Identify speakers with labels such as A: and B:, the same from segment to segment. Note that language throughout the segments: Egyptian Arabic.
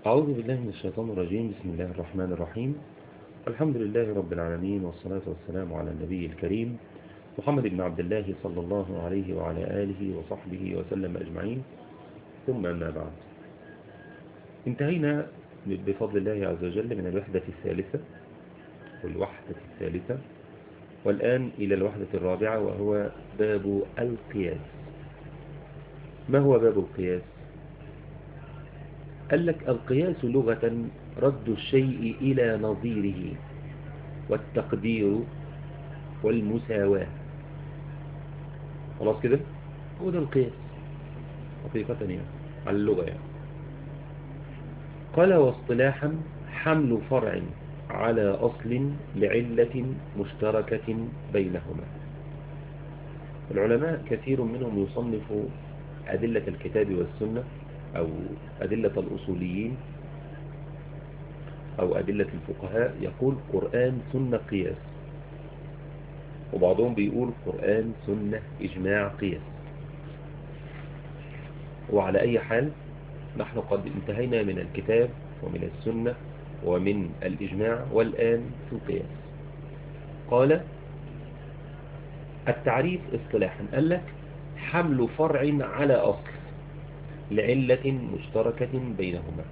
A: أعوذ بالله من الشيطان الرجيم بسم الله الرحمن الرحيم الحمد لله رب العالمين والصلاة والسلام على النبي الكريم محمد بن عبد الله صلى الله عليه وعلى آله وصحبه وسلم أجمعين ثم أما بعد انتهينا بفضل الله عز وجل من الوحدة الثالثة والوحدة الثالثة والآن إلى الوحدة الرابعة وهو باب القياس ما هو باب القياس قال لك القياس لغة رد الشيء إلى نظيره والتقدير والمساواة خلاص كده هو ده القياس حقيقة يعني على اللغة يعني قال واصطلاحا حمل فرع على أصل لعلة مشتركة بينهما العلماء كثير منهم يصنف أدلة الكتاب والسنة أو أدلة الأصوليين أو أدلة الفقهاء يقول قرآن سنة قياس وبعضهم بيقول قرآن سنة إجماع قياس وعلى أي حال نحن قد انتهينا من الكتاب ومن السنة ومن الإجماع والآن في القياس قال التعريف اصطلاحا قال لك حمل فرع على أصل لعلة مشتركة بينهما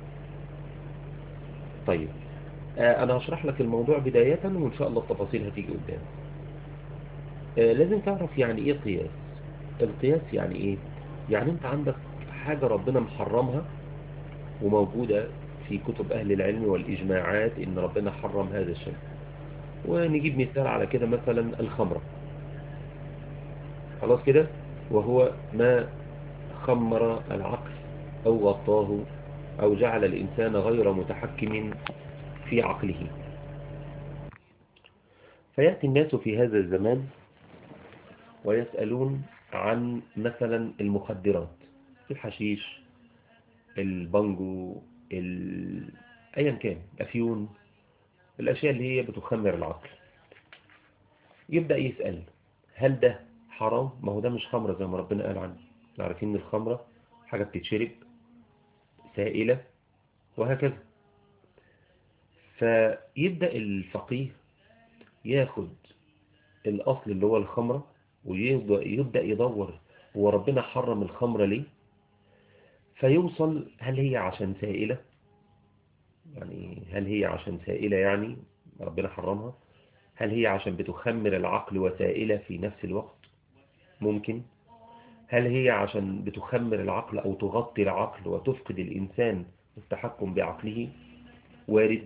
A: طيب آه أنا هشرح لك الموضوع بداية وإن شاء الله التفاصيل هتيجي قدام آه لازم تعرف يعني إيه قياس القياس يعني إيه يعني أنت عندك حاجة ربنا محرمها وموجودة في كتب أهل العلم والإجماعات إن ربنا حرم هذا الشيء ونجيب مثال على كده مثلا الخمرة خلاص كده وهو ما خمر العقل أو غطاه أو جعل الإنسان غير متحكم في عقله فيأتي الناس في هذا الزمان ويسألون عن مثلا المخدرات الحشيش البانجو ال... أيا كان أفيون الأشياء اللي هي بتخمر العقل يبدأ يسأل هل ده حرام ما هو ده مش خمرة زي ما ربنا قال عنه عارفين ان الخمرة حاجة بتتشرب سائلة وهكذا فيبدأ الفقيه ياخد الأصل اللي هو الخمرة ويبدأ يدور هو ربنا حرم الخمرة ليه فيوصل هل هي عشان سائلة يعني هل هي عشان سائلة يعني ربنا حرمها هل هي عشان بتخمر العقل وسائلة في نفس الوقت ممكن هل هي عشان بتخمر العقل أو تغطي العقل وتفقد الإنسان التحكم بعقله وارد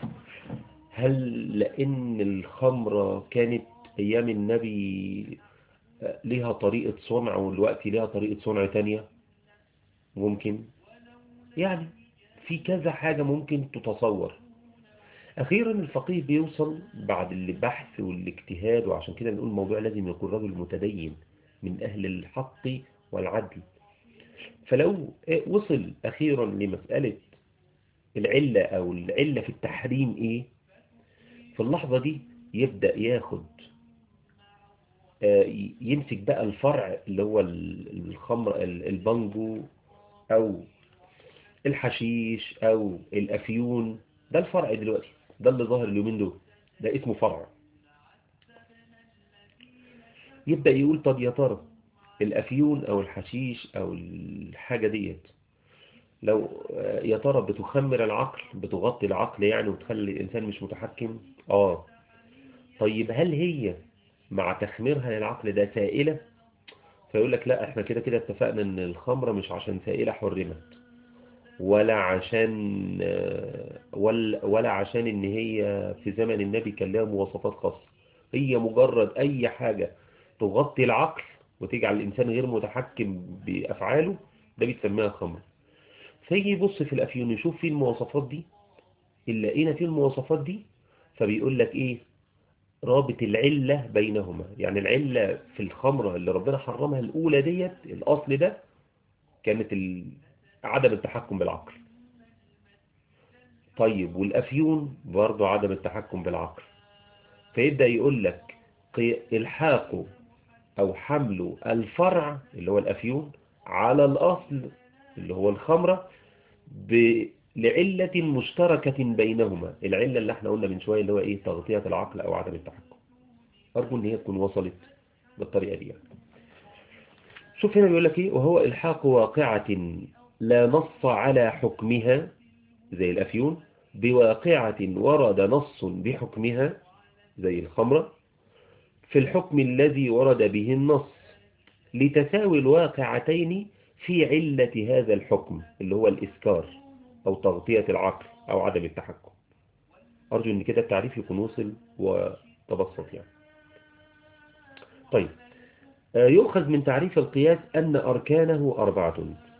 A: هل لأن الخمرة كانت أيام النبي لها طريقة صنع والوقت لها طريقة صنع تانية ممكن يعني في كذا حاجة ممكن تتصور أخيرا الفقيه بيوصل بعد البحث والاجتهاد وعشان كده بنقول الموضوع لازم يكون رجل متدين من أهل الحق والعدل فلو وصل أخيرا لمسألة العلة أو العلة في التحريم إيه في اللحظة دي يبدأ ياخد يمسك بقى الفرع اللي هو الخمر البانجو أو الحشيش أو الأفيون ده الفرع دلوقتي ده اللي ظاهر اليومين دول ده اسمه فرع يبدأ يقول طب يا ترى الأفيون أو الحشيش أو الحاجة ديت لو يا ترى بتخمر العقل بتغطي العقل يعني وتخلي الإنسان مش متحكم آه طيب هل هي مع تخميرها للعقل ده سائلة فيقول لك لا احنا كده كده اتفقنا ان الخمرة مش عشان سائلة حرمت ولا عشان ولا, ولا عشان ان هي في زمن النبي كان لها مواصفات خاصة هي مجرد اي حاجة تغطي العقل وتجعل الإنسان غير متحكم بأفعاله ده بيتسميها خمر فيجي يبص في الأفيون يشوف فيه المواصفات دي إلا لقينا فيه المواصفات دي فبيقول لك إيه رابط العلة بينهما يعني العلة في الخمرة اللي ربنا حرمها الأولى ديت الأصل ده كانت عدم التحكم بالعقل طيب والأفيون برضو عدم التحكم بالعقل فيبدأ يقول لك الحاقه أو حمل الفرع اللي هو الأفيون على الأصل اللي هو الخمرة لعلة مشتركة بينهما العلة اللي احنا قلنا من شوية اللي هو ايه تغطية العقل او عدم التحكم ارجو ان هي تكون وصلت بالطريقة دي يعني. شوف هنا بيقول لك ايه وهو الحاق واقعة لا نص على حكمها زي الافيون بواقعة ورد نص بحكمها زي الخمرة في الحكم الذي ورد به النص لتساوي الواقعتين في علة هذا الحكم اللي هو الإسكار أو تغطية العقل أو عدم التحكم أرجو أن كده التعريف يكون وصل وتبسط يعني طيب يؤخذ من تعريف القياس أن أركانه أربعة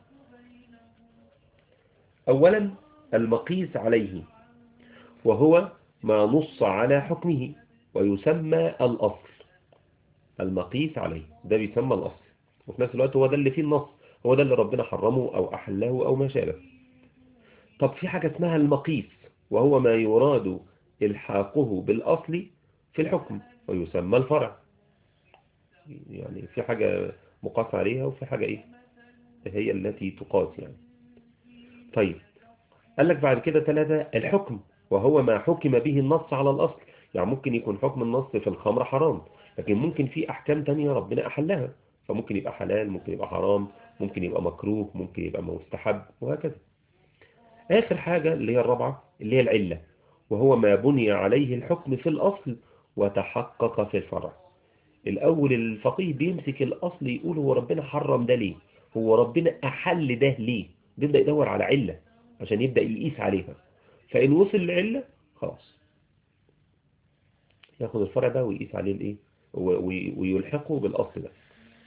A: أولا المقيس عليه وهو ما نص على حكمه ويسمى الأصل المقيس عليه ده بيسمى الأصل وفي نفس الوقت هو ده اللي فيه النص هو ده اللي ربنا حرمه أو أحله أو ما شابه طب في حاجة اسمها المقيس وهو ما يراد الحاقه بالأصل في الحكم ويسمى الفرع يعني في حاجة مقاس عليها وفي حاجة إيه هي التي تقاس يعني طيب قال لك بعد كده ثلاثة الحكم وهو ما حكم به النص على الأصل يعني ممكن يكون حكم النص في الخمر حرام لكن ممكن في أحكام تانية ربنا أحلها فممكن يبقى حلال ممكن يبقى حرام ممكن يبقى مكروه ممكن يبقى مستحب وهكذا آخر حاجة اللي هي الرابعة اللي هي العلة وهو ما بني عليه الحكم في الأصل وتحقق في الفرع الأول الفقيه بيمسك الأصل يقول هو ربنا حرم ده ليه هو ربنا أحل ده ليه بيبدأ يدور على علة عشان يبدأ يقيس عليها فإن وصل العلة خلاص ياخد الفرع ده ويقيس عليه الايه ويلحقه بالأصل ده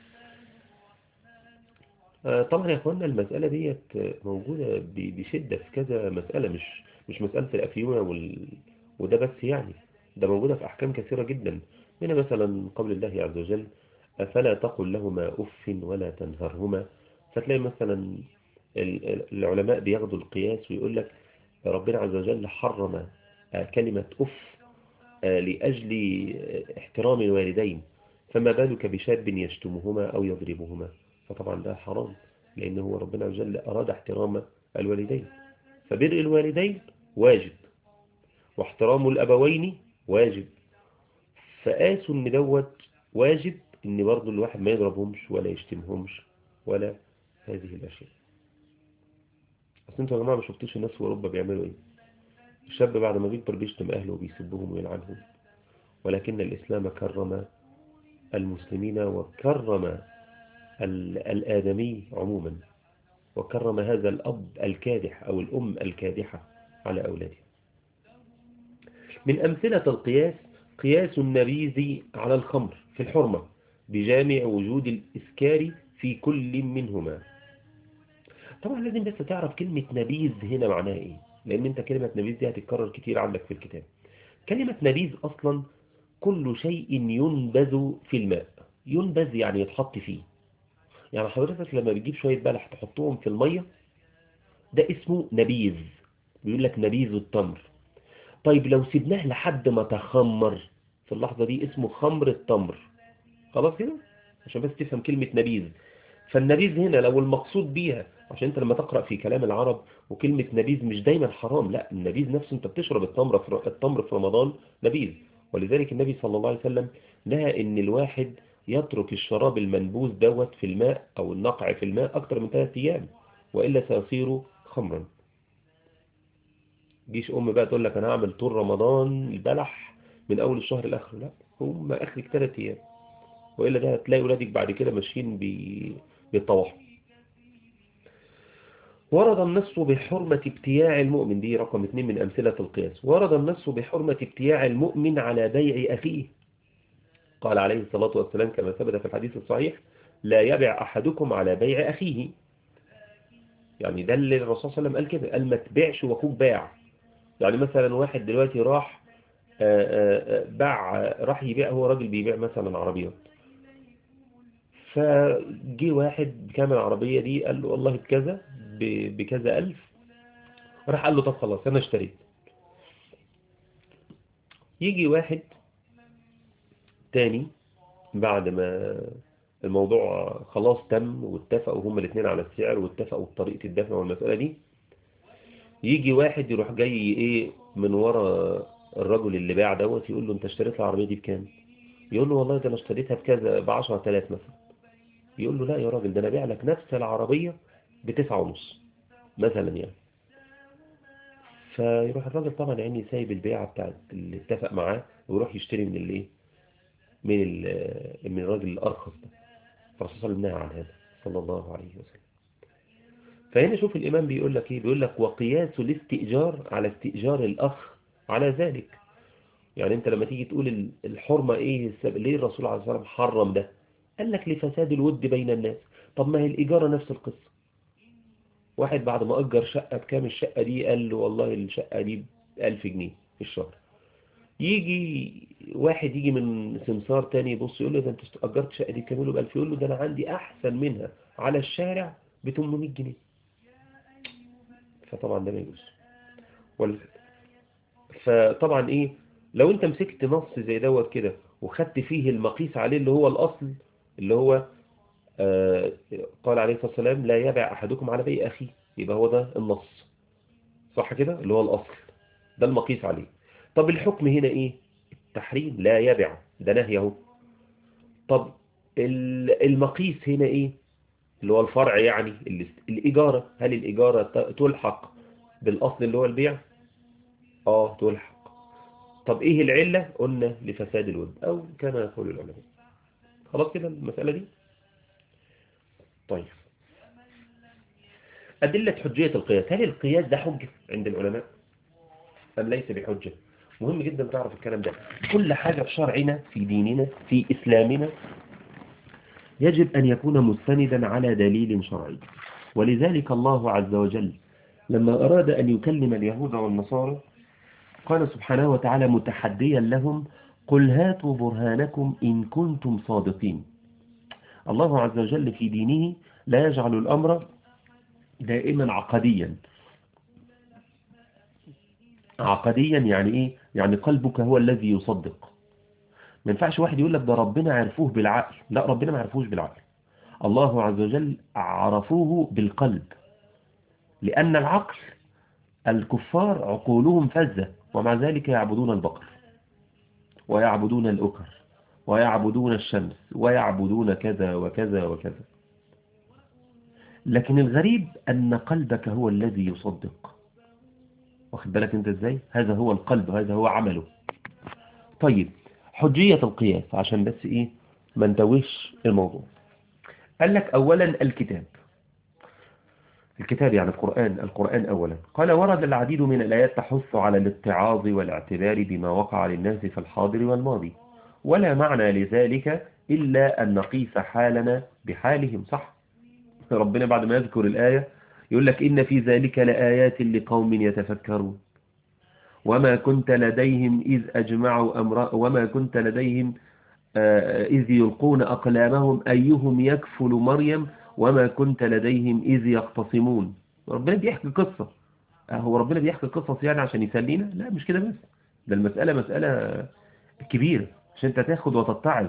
A: طبعا يا اخوانا المسألة ديت موجودة بشدة في كذا مسألة مش مش مسألة الأفيونة وال... وده بس يعني ده موجودة في أحكام كثيرة جدا هنا مثلا قول الله عز وجل أفلا تقل لهما أف ولا تنهرهما فتلاقي مثلا العلماء بياخدوا القياس ويقول لك ربنا عز وجل حرم كلمة أف لأجل احترام الوالدين فما بالك بشاب يشتمهما أو يضربهما فطبعا ده حرام لأن هو ربنا عز وجل أراد احترام الوالدين فبر الوالدين واجب واحترام الأبوين واجب فقاسوا ان دوت واجب ان برضو الواحد ما يضربهمش ولا يشتمهمش ولا هذه الأشياء أصل انتوا يا جماعة ما شفتوش الناس في أوروبا بيعملوا ايه الشاب بعد ما بيكبر بيشتم أهله وبيسبهم ويلعنهم ولكن الإسلام كرم المسلمين وكرم الآدمي عموما وكرم هذا الأب الكادح أو الأم الكادحة على أولاده من أمثلة القياس قياس النبيذ على الخمر في الحرمة بجامع وجود الإسكار في كل منهما طبعا لازم بس تعرف كلمة نبيذ هنا معناها إيه لأن أنت كلمة نبيذ دي هتتكرر كتير عندك في الكتاب كلمة نبيذ أصلا كل شيء ينبذ في الماء ينبذ يعني يتحط فيه يعني حضرتك لما بتجيب شوية بلح تحطهم في المية ده اسمه نبيذ بيقول لك نبيذ التمر طيب لو سيبناه لحد ما تخمر في اللحظة دي اسمه خمر التمر خلاص كده عشان بس تفهم كلمة نبيذ فالنبيذ هنا لو المقصود بيها عشان انت لما تقرأ في كلام العرب وكلمة نبيذ مش دايما حرام لا النبيذ نفسه انت بتشرب التمر في التمر في رمضان نبيذ ولذلك النبي صلى الله عليه وسلم نهى ان الواحد يترك الشراب المنبوذ دوت في الماء او النقع في الماء اكتر من ثلاثة ايام وإلا سيصير خمرا جيش أم بقى تقول لك أنا هعمل طول رمضان البلح من أول الشهر لآخره لا هم آخرك ثلاث أيام وإلا ده هتلاقي ولادك بعد كده ماشيين بالطواح ورد النص بحرمة ابتياع المؤمن دي رقم اثنين من أمثلة القياس ورد النص بحرمة ابتياع المؤمن على بيع أخيه قال عليه الصلاة والسلام كما ثبت في الحديث الصحيح لا يبع أحدكم على بيع أخيه يعني ده اللي الرسول صلى الله عليه وسلم قال كده قال ما تبيعش واخوك باع يعني مثلا واحد دلوقتي راح باع راح يبيع هو راجل بيبيع مثلا عربيات فجي واحد كامل العربية دي قال له والله بكذا بكذا ألف راح قال له طب خلاص أنا اشتريت يجي واحد تاني بعد ما الموضوع خلاص تم واتفقوا هما الاثنين على السعر واتفقوا بطريقة الدفع والمسألة دي يجي واحد يروح جاي ايه من ورا الرجل اللي باع دوت يقول له انت اشتريت العربيه دي بكام يقول له والله ده انا اشتريتها بكذا ب 10000 مثلا يقول له لا يا راجل ده انا بيع لك نفس العربيه بتسعة ونص مثلا يعني فيروح الراجل طبعا يعني سايب البيعه بتاعت اللي اتفق معاه ويروح يشتري من الايه من من الراجل الارخص ده فالرسول صلى الله عليه وسلم نهى عن هذا صلى الله عليه وسلم فهنا شوف الإمام بيقول لك إيه بيقول لك وقياس الاستئجار على استئجار الأخ على ذلك يعني أنت لما تيجي تقول الحرمة إيه السبب ليه الرسول عليه الصلاة والسلام حرم ده قال لك لفساد الود بين الناس طب ما هي الإجارة نفس القصة واحد بعد ما أجر شقة بكام الشقة دي قال له والله الشقة دي بألف جنيه في الشهر يجي واحد يجي من سمسار تاني يبص يقول له ده انت أجرت شقة دي بكام له بألف يقول له ده أنا عندي أحسن منها على الشارع ب 800 جنيه فطبعا ده ما يجوز وال... فطبعا ايه لو انت مسكت نص زي دوت كده وخدت فيه المقيس عليه اللي هو الاصل اللي هو آه قال عليه الصلاة والسلام لا يبع احدكم على بيع اخيه يبقى هو ده النص صح كده اللي هو الاصل ده المقيس عليه طب الحكم هنا ايه التحريم لا يبع ده نهي اهو طب المقيس هنا ايه اللي هو الفرع يعني الإجارة هل الإجارة تلحق بالأصل اللي هو البيع آه تلحق طب إيه العلة قلنا لفساد الود أو كما يقول العلماء خلاص كده المسألة دي طيب أدلة حجية القياس هل القياس ده حجة عند العلماء أم ليس بحجة مهم جدا تعرف الكلام ده كل حاجة في شرعنا في ديننا في إسلامنا يجب أن يكون مستندا على دليل شرعي ولذلك الله عز وجل لما أراد أن يكلم اليهود والنصارى قال سبحانه وتعالى متحديا لهم قل هاتوا برهانكم إن كنتم صادقين الله عز وجل في دينه لا يجعل الأمر دائما عقديا عقديا يعني إيه؟ يعني قلبك هو الذي يصدق ما ينفعش واحد يقول لك ده ربنا عرفوه بالعقل لا ربنا ما عرفوش بالعقل الله عز وجل عرفوه بالقلب لأن العقل الكفار عقولهم فزة ومع ذلك يعبدون البقر ويعبدون الأكر ويعبدون الشمس ويعبدون كذا وكذا وكذا لكن الغريب أن قلبك هو الذي يصدق واخد بالك انت ازاي هذا هو القلب هذا هو عمله طيب حجية القياس عشان بس ايه ما نتوهش الموضوع قال لك اولا الكتاب الكتاب يعني القرآن القرآن أولا قال ورد العديد من الآيات تحث على الاتعاظ والاعتبار بما وقع للناس في الحاضر والماضي ولا معنى لذلك إلا أن نقيس حالنا بحالهم صح ربنا بعد ما يذكر الآية يقول لك إن في ذلك لآيات لقوم يتفكرون وما كنت لديهم إذ أجمعوا أمر وما كنت لديهم إذ يلقون أقلامهم أيهم يكفل مريم وما كنت لديهم إذ يختصمون ربنا بيحكي قصة هو ربنا بيحكي قصص يعني عشان يسلينا لا مش كده بس ده المسألة مسألة كبيرة عشان انت تاخد وتتعظ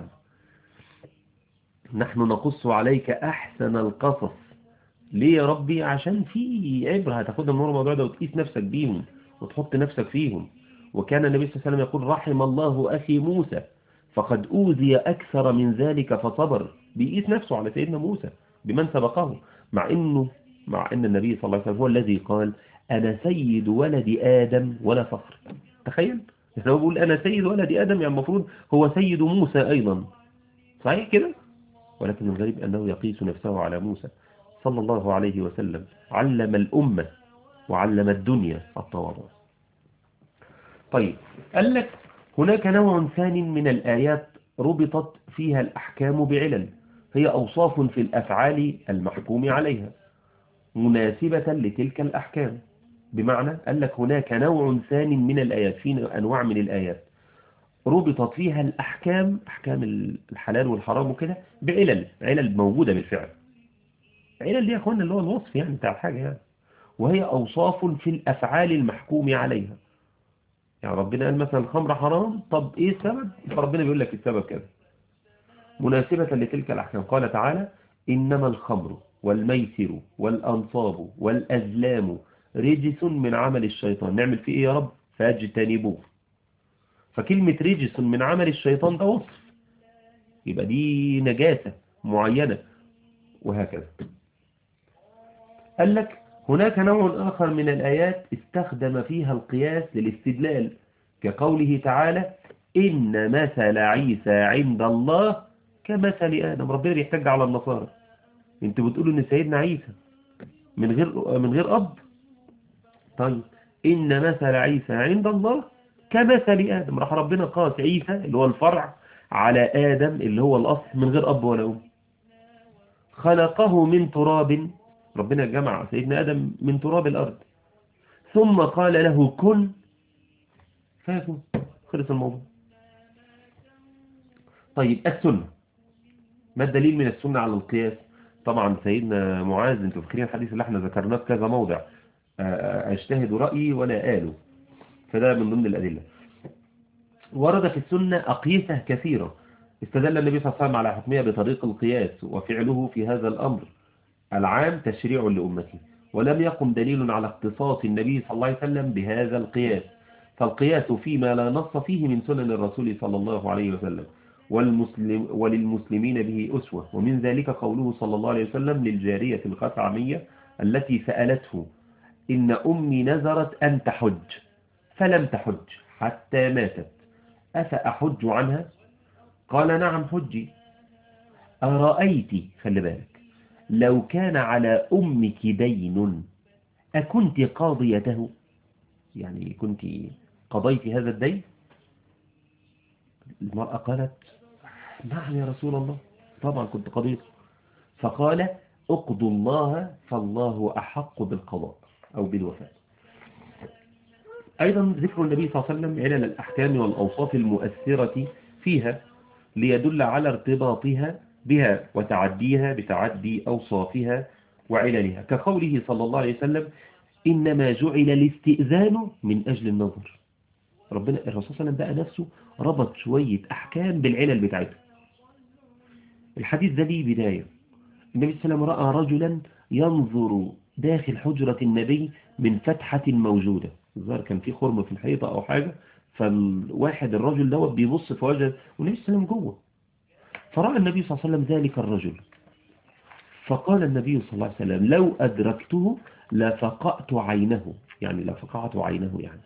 A: نحن نقص عليك أحسن القصص ليه يا ربي عشان في عبرة هتاخدها من ورا الموضوع ده وتقيس نفسك بيهم وتحط نفسك فيهم وكان النبي صلى الله عليه وسلم يقول رحم الله أخي موسى فقد أوذي أكثر من ذلك فصبر بيقيس نفسه على سيدنا موسى بمن سبقه مع إنه مع أن النبي صلى الله عليه وسلم هو الذي قال أنا سيد ولد آدم ولا فخر تخيل لو بيقول أنا سيد ولد آدم يعني المفروض هو سيد موسى أيضا صحيح كده ولكن الغريب أنه يقيس نفسه على موسى صلى الله عليه وسلم علم الأمة وعلم الدنيا التواضع طيب قال لك هناك نوع ثاني من الآيات ربطت فيها الأحكام بعلل هي أوصاف في الأفعال المحكوم عليها مناسبة لتلك الأحكام بمعنى قال لك هناك نوع ثاني من الآيات في أنواع من الآيات ربطت فيها الأحكام أحكام الحلال والحرام وكده بعلل علل موجودة بالفعل علل دي يا أخوانا اللي هو الوصف يعني بتاع الحاجة يعني وهي أوصاف في الأفعال المحكوم عليها يعني ربنا قال مثلا الخمر حرام طب إيه السبب فربنا بيقول لك السبب كذا مناسبة لتلك الأحكام قال تعالى إنما الخمر والميسر والأنصاب والأزلام رجس من عمل الشيطان نعمل فيه ايه يا رب فاجتنبوه فكلمة رجس من عمل الشيطان ده وصف يبقى دي نجاسة معينة وهكذا قال لك هناك نوع آخر من الآيات استخدم فيها القياس للاستدلال كقوله تعالى إن مثل عيسى عند الله كمثل آدم ربنا بيحتج على النصارى انتوا بتقولوا ان سيدنا عيسى من غير من غير أب طيب إن مثل عيسى عند الله كمثل آدم راح ربنا قاس عيسى اللي هو الفرع على آدم اللي هو الأصل من غير أب ولا أم خلقه من تراب ربنا جمع سيدنا آدم من تراب الأرض ثم قال له كن فيكون خلص الموضوع طيب السنة ما الدليل من السنة على القياس طبعا سيدنا معاذ انتوا فاكرين الحديث اللي احنا ذكرناه في كذا موضع اجتهد رأيي ولا آله فده من ضمن الأدلة ورد في السنة أقيسة كثيرة استدل النبي صلى الله عليه وسلم على حكمها بطريق القياس وفعله في هذا الأمر العام تشريع لأمته ولم يقم دليل على اختصاص النبي صلى الله عليه وسلم بهذا القياس فالقياس فيما لا نص فيه من سنن الرسول صلى الله عليه وسلم والمسلم وللمسلمين به أسوة ومن ذلك قوله صلى الله عليه وسلم للجارية الخثعمية التي سألته إن أمي نذرت أن تحج فلم تحج حتى ماتت أفأحج عنها قال نعم حجي أرأيت خلي بالك لو كان على أمك دين أكنت قاضيته يعني كنت قضيت هذا الدين المرأة قالت نعم يا رسول الله طبعا كنت قضيت فقال اقضوا الله فالله أحق بالقضاء أو بالوفاء أيضا ذكر النبي صلى الله عليه وسلم علل الأحكام والأوصاف المؤثرة فيها ليدل على ارتباطها بها وتعديها بتعدي أوصافها وعللها كقوله صلى الله عليه وسلم إنما جعل الاستئذان من أجل النظر ربنا الرسول صلى الله عليه وسلم بقى نفسه ربط شوية أحكام بالعلل بتاعته الحديث ده ليه بداية النبي صلى الله عليه وسلم رأى رجلا ينظر داخل حجرة النبي من فتحة موجودة الظاهر كان في خرم في الحيطة أو حاجة فالواحد الرجل دوت بيبص في وجه والنبي صلى الله عليه وسلم جوه فرأى النبي صلى الله عليه وسلم ذلك الرجل فقال النبي صلى الله عليه وسلم لو أدركته لفقأت عينه يعني لفقعت عينه يعني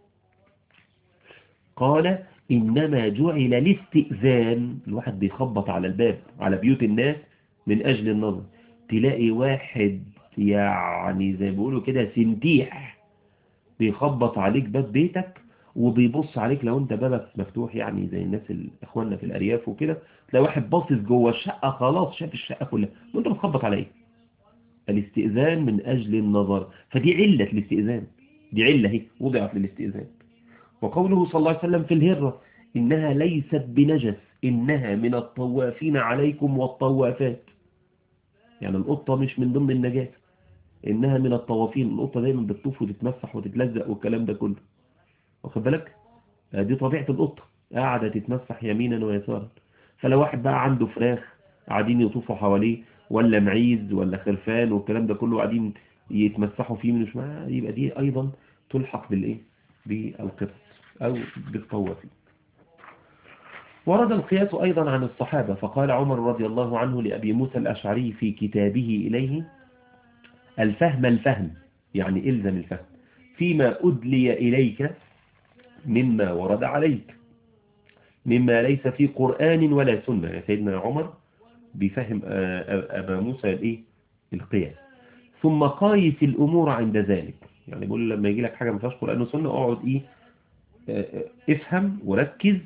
A: قال إنما جعل الاستئذان الواحد بيخبط على الباب على بيوت الناس من أجل النظر تلاقي واحد يعني زي بيقولوا كده سنتيح بيخبط عليك باب بيتك وبيبص عليك لو انت بابك مفتوح يعني زي الناس اخواننا في الارياف وكده تلاقي واحد باصص جوه الشقه خلاص شاف الشقه كلها وانت بتخبط على ايه الاستئذان من اجل النظر فدي عله الاستئذان دي عله اهي وضعت للاستئذان وقوله صلى الله عليه وسلم في الهره انها ليست بنجس انها من الطوافين عليكم والطوافات يعني القطه مش من ضمن النجاسه انها من الطوافين القطه دايما بتطوف وتتمسح وتتلزق والكلام ده كله واخد بالك دي طبيعة القطة قاعدة تتمسح يمينا ويسارا فلو واحد بقى عنده فراخ قاعدين يطوفوا حواليه ولا معيز ولا خرفان والكلام ده كله قاعدين يتمسحوا فيه من وشمال يبقى دي ايضا تلحق بالايه بالقطط او بالطوافين ورد القياس ايضا عن الصحابة فقال عمر رضي الله عنه لأبي موسى الأشعري في كتابه إليه الفهم الفهم يعني إلزم الفهم فيما أدلي إليك مما ورد عليك مما ليس في قرآن ولا سنة يا سيدنا عمر بفهم أبا موسى الإيه؟ القياس ثم قايس الأمور عند ذلك يعني بيقول لما يجي لك حاجة ما فيهاش قرآن وسنة اقعد إيه افهم وركز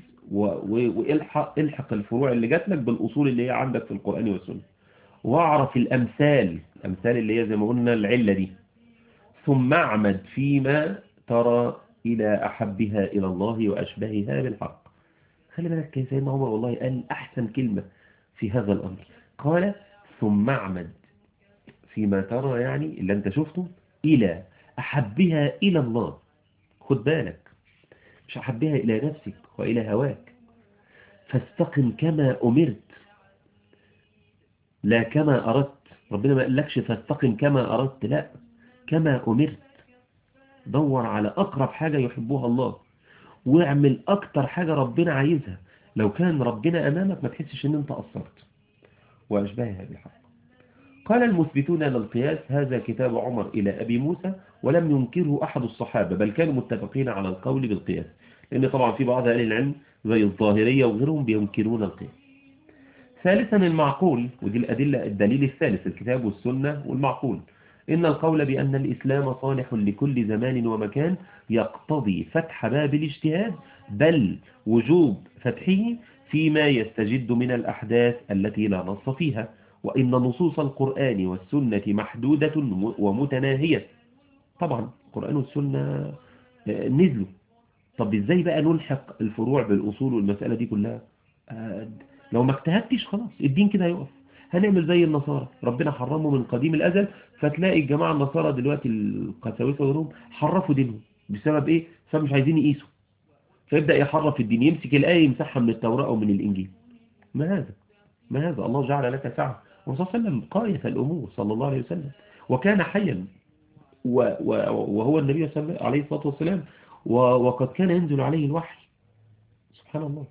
A: والحق الحق الفروع اللي جات لك بالأصول اللي هي عندك في القرآن والسنة واعرف الأمثال الأمثال اللي هي زي ما قلنا العلة دي ثم اعمد فيما ترى إلى أحبها إلى الله وأشبهها بالحق خلي بالك يا سيدنا عمر والله قال أحسن كلمة في هذا الأمر قال ثم اعمد فيما ترى يعني اللي أنت شفته إلى أحبها إلى الله خد بالك مش أحبها إلى نفسك وإلى هواك فاستقم كما أمرت لا كما أردت ربنا ما قالكش فاستقم كما أردت لا كما أمرت دور على أقرب حاجة يحبها الله واعمل أكتر حاجة ربنا عايزها لو كان ربنا أمامك ما تحسش ان انت قصرت وأشباهها بالحق قال المثبتون للقياس هذا كتاب عمر إلى أبي موسى ولم ينكره أحد الصحابة بل كانوا متفقين على القول بالقياس لأن طبعا في بعض أهل العلم زي الظاهرية وغيرهم بينكرون القياس ثالثا المعقول ودي الأدلة الدليل الثالث الكتاب والسنة والمعقول إن القول بأن الإسلام صالح لكل زمان ومكان يقتضي فتح باب الاجتهاد بل وجوب فتحه فيما يستجد من الأحداث التي لا نص فيها وإن نصوص القرآن والسنة محدودة ومتناهية طبعا القرآن والسنة نزلوا طب ازاي بقى نلحق الفروع بالأصول والمسألة دي كلها لو ما اجتهدتش خلاص الدين كده هيقف هنعمل زي النصارى ربنا حرمه من قديم الأزل فتلاقي الجماعة النصارى دلوقتي القساوسة وغيرهم حرفوا دينهم بسبب ايه بسبب مش عايزين يقيسوا فيبدأ يحرف الدين يمسك الآية يمسحها من التوراة أو من الإنجيل ما هذا ما هذا الله جعل لك سعة والرسول صلى الله عليه وسلم قاية الأمور صلى الله عليه وسلم وكان حيا وهو النبي عليه الصلاة والسلام وقد كان ينزل عليه الوحي سبحان الله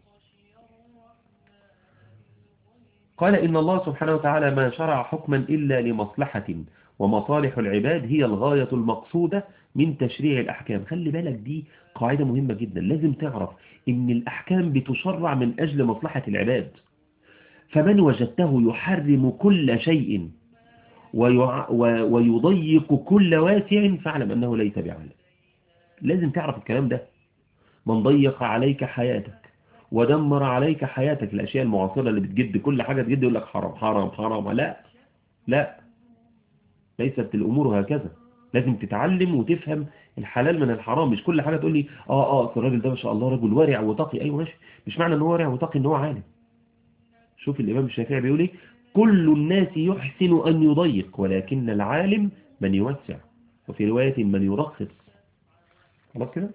A: قال إن الله سبحانه وتعالى ما شرع حكما إلا لمصلحة ومصالح العباد هي الغاية المقصودة من تشريع الأحكام خلي بالك دي قاعدة مهمة جدا لازم تعرف إن الأحكام بتشرع من أجل مصلحة العباد فمن وجدته يحرم كل شيء ويضيق كل واسع فاعلم أنه ليس بعالم لازم تعرف الكلام ده من ضيق عليك حياتك ودمر عليك حياتك الأشياء المعاصرة اللي بتجد كل حاجة تجد يقول لك حرام حرام حرام لا لا ليست الأمور هكذا لازم تتعلم وتفهم الحلال من الحرام مش كل حاجة تقول لي اه اه الراجل ده ما شاء الله رجل ورع وتقي ايوه ماشي مش معنى ان هو ورع وتقي ان هو عالم شوف الإمام الشافعي بيقول ايه كل الناس يحسن أن يضيق ولكن العالم من يوسع وفي رواية من يرخص خلاص كده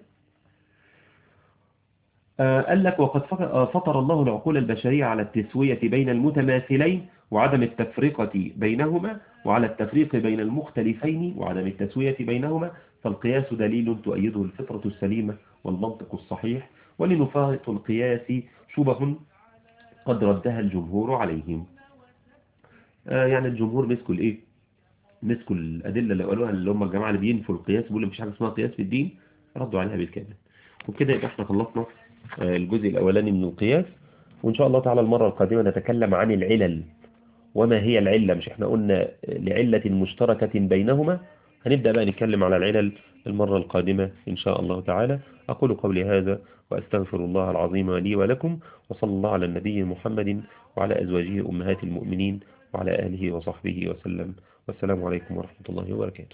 A: آه قال لك وقد فطر الله العقول البشرية على التسوية بين المتماثلين وعدم التفرقة بينهما وعلى التفريق بين المختلفين وعدم التسوية بينهما فالقياس دليل تؤيده الفطرة السليمة والمنطق الصحيح ولنفاق القياس شبه قد ردها الجمهور عليهم آه يعني الجمهور مسكوا الايه مسكوا الأدلة اللي قالوها اللي هم الجماعة اللي بينفوا القياس بيقولوا مفيش حاجة اسمها قياس في الدين ردوا عليها بالكامل وبكده يبقى احنا خلصنا الجزء الأولاني من القياس وإن شاء الله تعالى المرة القادمة نتكلم عن العلل وما هي العلة مش احنا قلنا لعلة مشتركة بينهما هنبدأ بقى نتكلم على العلل المرة القادمة إن شاء الله تعالى أقول قولي هذا وأستغفر الله العظيم لي ولكم وصلى الله على النبي محمد وعلى أزواجه أمهات المؤمنين وعلى آله وصحبه وسلم والسلام عليكم ورحمة الله وبركاته